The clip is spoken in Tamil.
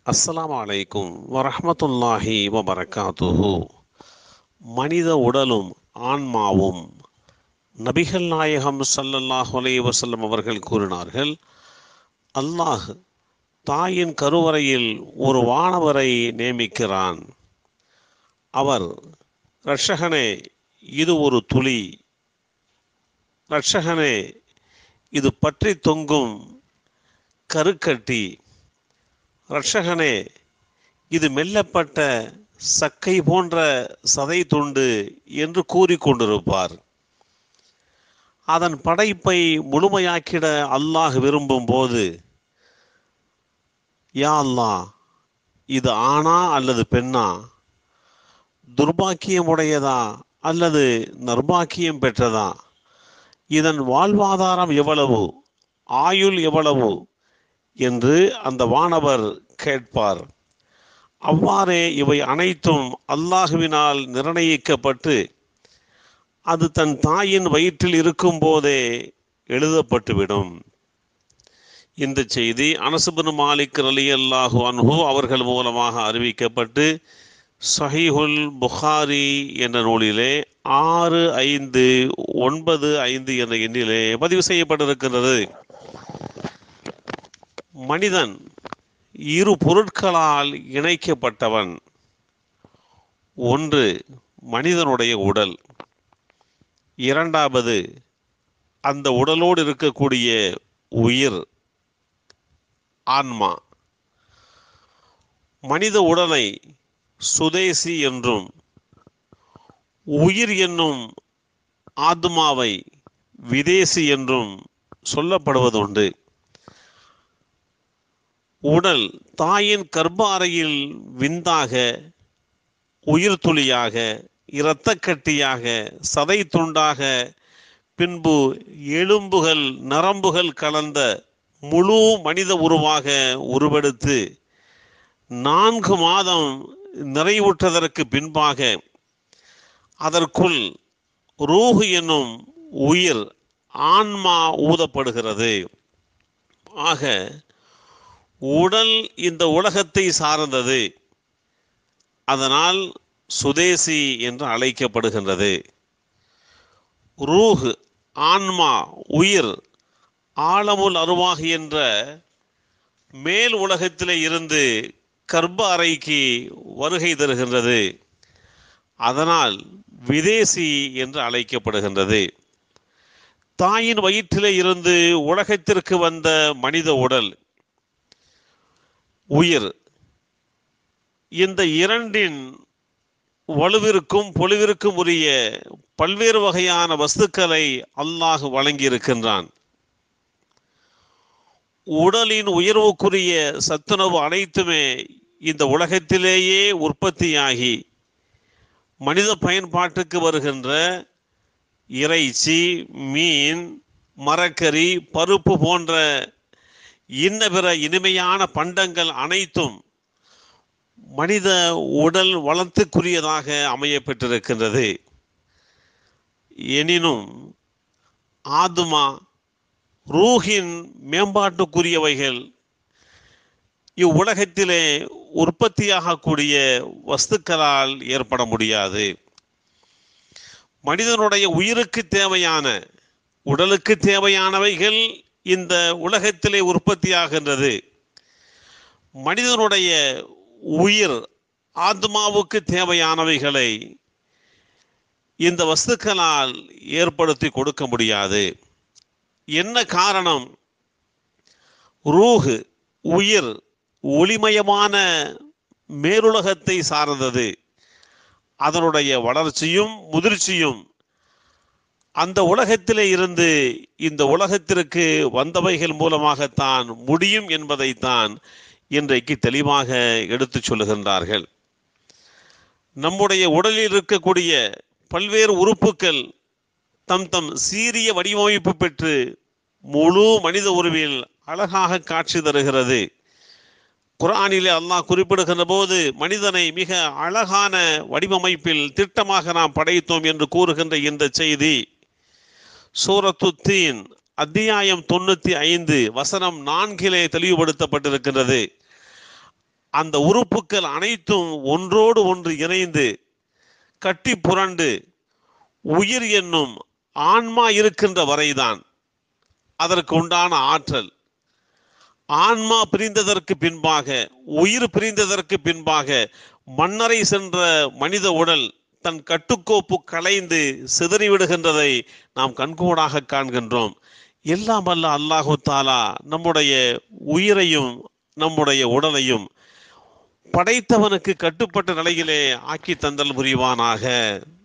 அஸ்ஸலாமு அலைக்கும் வரஹ்மத்துல்லாஹி வபரகாத்துஹு மனித உடலும் ஆன்மாவும் நபிகள் நாயகம் ஸல்லல்லாஹு அலைஹி வஸல்லம் அவர்கள் கூறினார்கள் அல்லாஹ் தாயின் கருவறையில் ஒரு வானவரை நியமிக்கிறான் அவர் ரட்சகனே இது ஒரு துளி ரட்சகனே இது பற்றி தொங்கும் கருக்கட்டி ரட்சகனே இது மெல்லப்பட்ட சக்கை போன்ற சதை துண்டு என்று கூறிக்கொண்டிருப்பார் அதன் படைப்பை முழுமையாக்கிட அல்லாஹ் விரும்பும் போது யா அல்லாஹ் இது ஆணா அல்லது பெண்ணா துர்பாக்கியமுடையதா அல்லது நர்பாக்கியம் பெற்றதா இதன் வாழ்வாதாரம் எவ்வளவு ஆயுள் எவ்வளவு என்று அந்த வானவர் கேட்பார் அவ்வாறே இவை அனைத்தும் அல்லாஹுவினால் நிர்ணயிக்கப்பட்டு அது தன் தாயின் வயிற்றில் இருக்கும் போதே எழுதப்பட்டுவிடும் இந்த செய்தி அனசுபின் மாலிக் அலி அல்லாஹு அன்ஹு அவர்கள் மூலமாக அறிவிக்கப்பட்டு சஹீஹுல் புகாரி என்ற நூலிலே ஆறு ஐந்து ஒன்பது ஐந்து என்ற எண்ணிலே பதிவு செய்யப்பட்டிருக்கிறது மனிதன் இரு பொருட்களால் இணைக்கப்பட்டவன் ஒன்று மனிதனுடைய உடல் இரண்டாவது அந்த உடலோடு இருக்கக்கூடிய உயிர் ஆன்மா மனித உடலை சுதேசி என்றும் உயிர் என்னும் ஆத்மாவை விதேசி என்றும் சொல்லப்படுவதுண்டு உடல் தாயின் கர்ப்ப அறையில் விந்தாக உயிர் துளியாக இரத்தக்கட்டியாக சதை துண்டாக பின்பு எலும்புகள் நரம்புகள் கலந்த முழு மனித உருவாக உருவெடுத்து நான்கு மாதம் நிறைவுற்றதற்கு பின்பாக அதற்குள் ரூஹு என்னும் உயிர் ஆன்மா ஊதப்படுகிறது ஆக உடல் இந்த உலகத்தை சார்ந்தது அதனால் சுதேசி என்று அழைக்கப்படுகின்றது ரூஹ் ஆன்மா உயிர் ஆழமுல் அருவாக என்ற மேல் உலகத்திலே இருந்து கர்ப்ப அறைக்கு வருகை தருகின்றது அதனால் விதேசி என்று அழைக்கப்படுகின்றது தாயின் வயிற்றிலே இருந்து உலகத்திற்கு வந்த மனித உடல் உயிர் இந்த இரண்டின் வலுவிற்கும் பொலிவிற்கும் உரிய பல்வேறு வகையான வஸ்துக்களை அல்லாஹ் வழங்கியிருக்கின்றான் உடலின் உயர்வுக்குரிய சத்துணவு அனைத்துமே இந்த உலகத்திலேயே உற்பத்தியாகி மனித பயன்பாட்டுக்கு வருகின்ற இறைச்சி மீன் மரக்கறி பருப்பு போன்ற இன்ன பிற இனிமையான பண்டங்கள் அனைத்தும் மனித உடல் வளத்துக்குரியதாக அமைய பெற்றிருக்கின்றது எனினும் ஆதுமா ரூஹின் மேம்பாட்டுக்குரியவைகள் இவ்வுலகத்திலே உற்பத்தியாகக்கூடிய வஸ்துக்களால் ஏற்பட முடியாது மனிதனுடைய உயிருக்கு தேவையான உடலுக்கு தேவையானவைகள் இந்த உலகத்திலே உற்பத்தியாகின்றது மனிதனுடைய உயிர் ஆத்மாவுக்கு தேவையானவைகளை இந்த வஸ்துக்களால் ஏற்படுத்தி கொடுக்க முடியாது என்ன காரணம் ரூஹு உயிர் ஒளிமயமான மேலுலகத்தை சார்ந்தது அதனுடைய வளர்ச்சியும் முதிர்ச்சியும் அந்த உலகத்திலே இருந்து இந்த உலகத்திற்கு வந்தவைகள் மூலமாகத்தான் முடியும் என்பதைத்தான் இன்றைக்கு தெளிவாக எடுத்துச் சொல்லுகின்றார்கள் நம்முடைய உடலில் இருக்கக்கூடிய பல்வேறு உறுப்புகள் தம் தம் சீரிய வடிவமைப்பு பெற்று முழு மனித உருவில் அழகாக காட்சி தருகிறது குரானிலே அல்லாஹ் குறிப்பிடுகின்ற போது மனிதனை மிக அழகான வடிவமைப்பில் திட்டமாக நாம் படைத்தோம் என்று கூறுகின்ற இந்த செய்தி சூரத்து தீன் அத்தியாயம் தொண்ணூத்தி ஐந்து வசனம் நான்கிலே தெளிவுபடுத்தப்பட்டிருக்கின்றது அந்த உறுப்புகள் அனைத்தும் ஒன்றோடு ஒன்று இணைந்து கட்டி புரண்டு உயிர் என்னும் ஆன்மா இருக்கின்ற வரைதான் அதற்கு உண்டான ஆற்றல் ஆன்மா பிரிந்ததற்கு பின்பாக உயிர் பிரிந்ததற்கு பின்பாக மன்னரை சென்ற மனித உடல் தன் கட்டுக்கோப்பு கலைந்து சிதறிவிடுகின்றதை நாம் கண்கூடாக காண்கின்றோம் எல்லாம் அல்ல அல்லாஹு தாலா நம்முடைய உயிரையும் நம்முடைய உடலையும் படைத்தவனுக்கு கட்டுப்பட்ட நிலையிலே ஆக்கி தந்தல் புரிவானாக